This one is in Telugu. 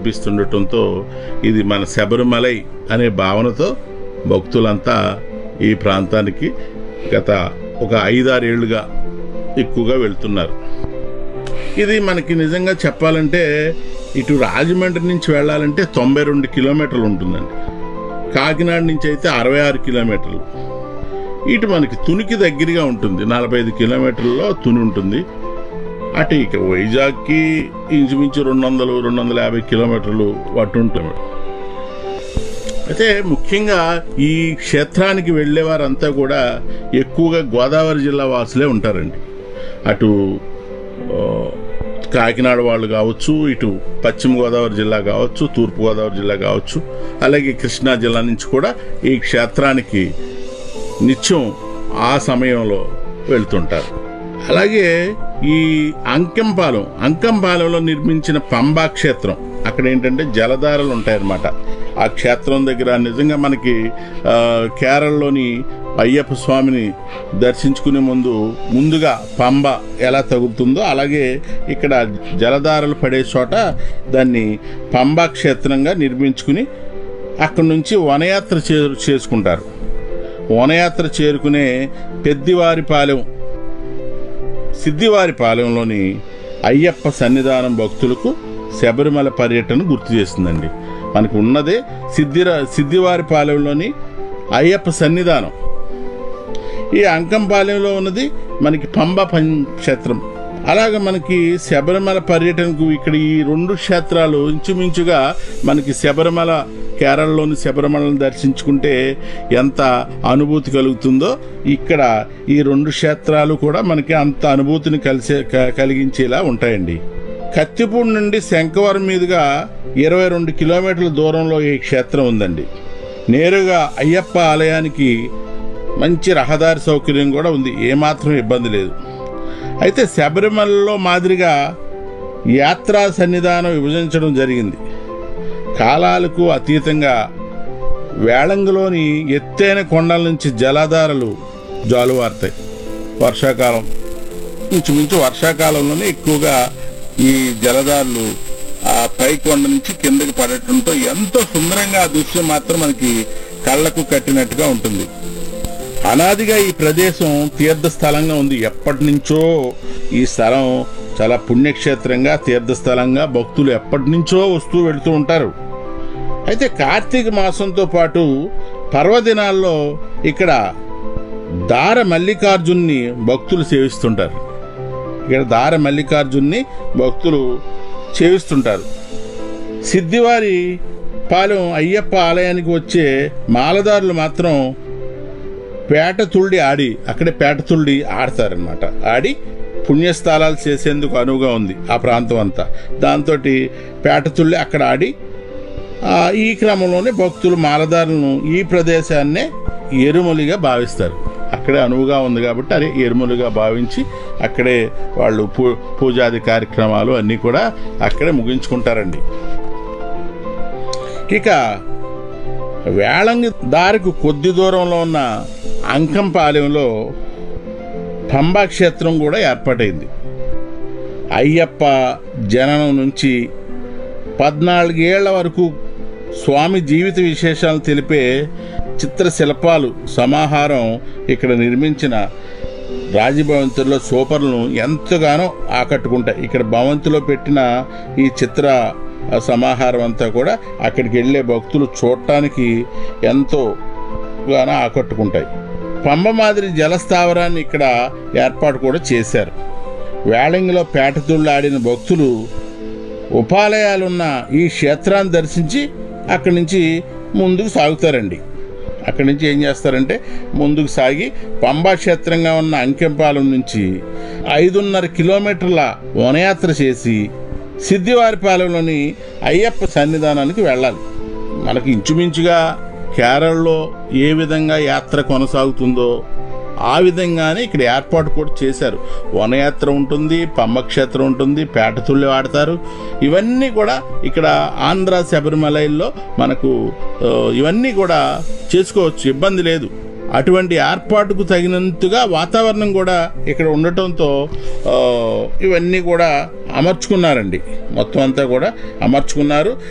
కనిపిస్తుండటంతో ఇది మన శబరిమలై అనే భావనతో భక్తులంతా ఈ ప్రాంతానికి గత ఒక ఐదారేళ్లుగా ఎక్కువగా వెళ్తున్నారు ఇది మనకి నిజంగా చెప్పాలంటే ఇటు రాజమండ్రి నుంచి వెళ్ళాలంటే తొంభై రెండు కిలోమీటర్లు ఉంటుందండి కాకినాడ నుంచి అయితే అరవై ఆరు కిలోమీటర్లు ఇటు మనకి తునికి దగ్గరగా ఉంటుంది నలభై ఐదు కిలోమీటర్లలో తుని ఉంటుంది అటు ఇక వైజాగ్కి ఇంచుమించు రెండు వందలు రెండు వందల యాభై కిలోమీటర్లు అటు ఉంటుంది అయితే ముఖ్యంగా ఈ క్షేత్రానికి వెళ్ళే వారంతా కూడా ఎక్కువగా గోదావరి జిల్లా వాసులే ఉంటారండి అటు ఆ, కాకినాడ వాళ్ళు కావచ్చు ఇటు పశ్చిమ గోదావరి జిల్లా కావచ్చు తూర్పు గోదావరి జిల్లా కావచ్చు అలాగే కృష్ణా జిల్లా నుంచి కూడా ఈ క్షేత్రానికి నిత్యం ఆ సమయంలో వెళ్తుంటారు అలాగే ఈ అంకంపాలెం అంకంపాలెంలో నిర్మించిన పంబా క్షేత్రం అక్కడ ఏంటంటే జలధారలు ఉంటాయన్నమాట ఆ క్షేత్రం దగ్గర నిజంగా మనకి ఆ, కేరళలోని అయ్యప్ప స్వామిని దర్శించుకునే ముందు ముందుగా పంబ ఎలా తగులుతుందో అలాగే ఇక్కడ జలధారలు పడే చోట దాన్ని పంబా క్షేత్రంగా నిర్మించుకుని అక్కడి నుంచి వనయాత్ర చే చేసుకుంటారు వనయాత్ర చేరుకునే పెద్దివారిపాలెం సిద్ధివారిపాలెంలోని అయ్యప్ప సన్నిధానం భక్తులకు శబరిమల పర్యటన గుర్తు చేస్తుందండి మనకు ఉన్నదే సిద్ధిర సిద్ధివారిపాలెంలోని అయ్యప్ప సన్నిధానం ఈ అంకంపాలెంలో ఉన్నది మనకి పంబ క్షేత్రం అలాగే మనకి శబరిమల పర్యటనకు ఇక్కడ ఈ రెండు క్షేత్రాలు ఇంచుమించుగా మనకి శబరిమల కేరళలోని శబరిమలను దర్శించుకుంటే ఎంత అనుభూతి కలుగుతుందో ఇక్కడ ఈ రెండు క్షేత్రాలు కూడా మనకి అంత అనుభూతిని కలిసే క- కలిగించేలా ఉంటాయండి కత్తిపూడి నుండి శంఖవరం మీదుగా ఇరవై రెండు కిలోమీటర్ల దూరంలో ఈ క్షేత్రం ఉందండి నేరుగా అయ్యప్ప ఆలయానికి మంచి రహదారి సౌకర్యం కూడా ఉంది ఏమాత్రం ఇబ్బంది లేదు అయితే శబరిమలలో మాదిరిగా యాత్రా సన్నిధానం విభజించడం జరిగింది కాలాలకు అతీతంగా వేళంగిలోని ఎత్తైన కొండల నుంచి జలాధారలు జాలువారుతాయి వర్షాకాలం ఇంచుమించు వర్షాకాలంలోనే ఎక్కువగా ఈ జలధారలు ఆ పై కొండ నుంచి కిందకి పడటంతో ఎంతో సుందరంగా ఆ దృశ్యం మాత్రం మనకి కళ్ళకు కట్టినట్టుగా ఉంటుంది అనాదిగా ఈ ప్రదేశం తీర్థస్థలంగా ఉంది ఎప్పటి నుంచో ఈ స్థలం చాలా పుణ్యక్షేత్రంగా తీర్థస్థలంగా భక్తులు ఎప్పటి నుంచో వస్తూ వెళుతూ ఉంటారు అయితే కార్తీక మాసంతో పాటు పర్వదినాల్లో ఇక్కడ దార మల్లికార్జున్ని భక్తులు సేవిస్తుంటారు ఇక్కడ దార మల్లికార్జున్ని భక్తులు సేవిస్తుంటారు సిద్ధివారి పాలెం అయ్యప్ప ఆలయానికి వచ్చే మాలదారులు మాత్రం పేట తుళ్ళి ఆడి అక్కడే పేట తుళ్ళి ఆడతారనమాట ఆడి పుణ్యస్థలాలు చేసేందుకు అనువుగా ఉంది ఆ ప్రాంతం అంతా దాంతో పేట తుళ్ళి అక్కడ ఆడి ఆ, ఈ క్రమంలోనే భక్తులు మాలదారులను ఈ ప్రదేశాన్నే ఎరుములిగా భావిస్తారు అక్కడే అనువుగా ఉంది కాబట్టి అదే ఎరుములుగా భావించి అక్కడే వాళ్ళు పూ పూజాది కార్యక్రమాలు అన్నీ కూడా అక్కడే ముగించుకుంటారండి ఇక వేళంగి దారికి కొద్ది దూరంలో ఉన్న అంకంపాలెంలో పంబా క్షేత్రం కూడా ఏర్పాటైంది అయ్యప్ప జననం నుంచి పద్నాలుగేళ్ల వరకు స్వామి జీవిత విశేషాలు తెలిపే చిత్రశిల్పాలు సమాహారం ఇక్కడ నిర్మించిన రాజభవంతుల్లో సూపర్లను ఎంతగానో ఆకట్టుకుంటాయి ఇక్కడ భవంతిలో పెట్టిన ఈ చిత్ర సమాహారం అంతా కూడా అక్కడికి వెళ్ళే భక్తులు చూడటానికి ఎంతో గానో ఆకట్టుకుంటాయి పంబ మాదిరి జలస్థావరాన్ని ఇక్కడ ఏర్పాటు కూడా చేశారు వేళంగిలో పేటతుళ్ళాడిన భక్తులు ఉపాలయాలున్న ఈ క్షేత్రాన్ని దర్శించి అక్కడి నుంచి ముందుకు సాగుతారండి అక్కడి నుంచి ఏం చేస్తారంటే ముందుకు సాగి పంబా క్షేత్రంగా ఉన్న అంకెంపాలెం నుంచి ఐదున్నర కిలోమీటర్ల వనయాత్ర చేసి సిద్ధివారిపాలెంలోని అయ్యప్ప సన్నిధానానికి వెళ్ళాలి మనకి ఇంచుమించుగా కేరళలో ఏ విధంగా యాత్ర కొనసాగుతుందో ఆ విధంగానే ఇక్కడ ఏర్పాటు కూడా చేశారు వనయాత్ర ఉంటుంది పంబక్షేత్రం ఉంటుంది పేటతుళ్ళు వాడతారు ఇవన్నీ కూడా ఇక్కడ ఆంధ్ర శబరిమలలో మనకు ఆ, ఇవన్నీ కూడా చేసుకోవచ్చు ఇబ్బంది లేదు అటువంటి ఏర్పాటుకు తగినంతగా వాతావరణం కూడా ఇక్కడ ఉండటంతో ఆ, ఇవన్నీ కూడా అమర్చుకున్నారండి మొత్తం అంతా కూడా అమర్చుకున్నారు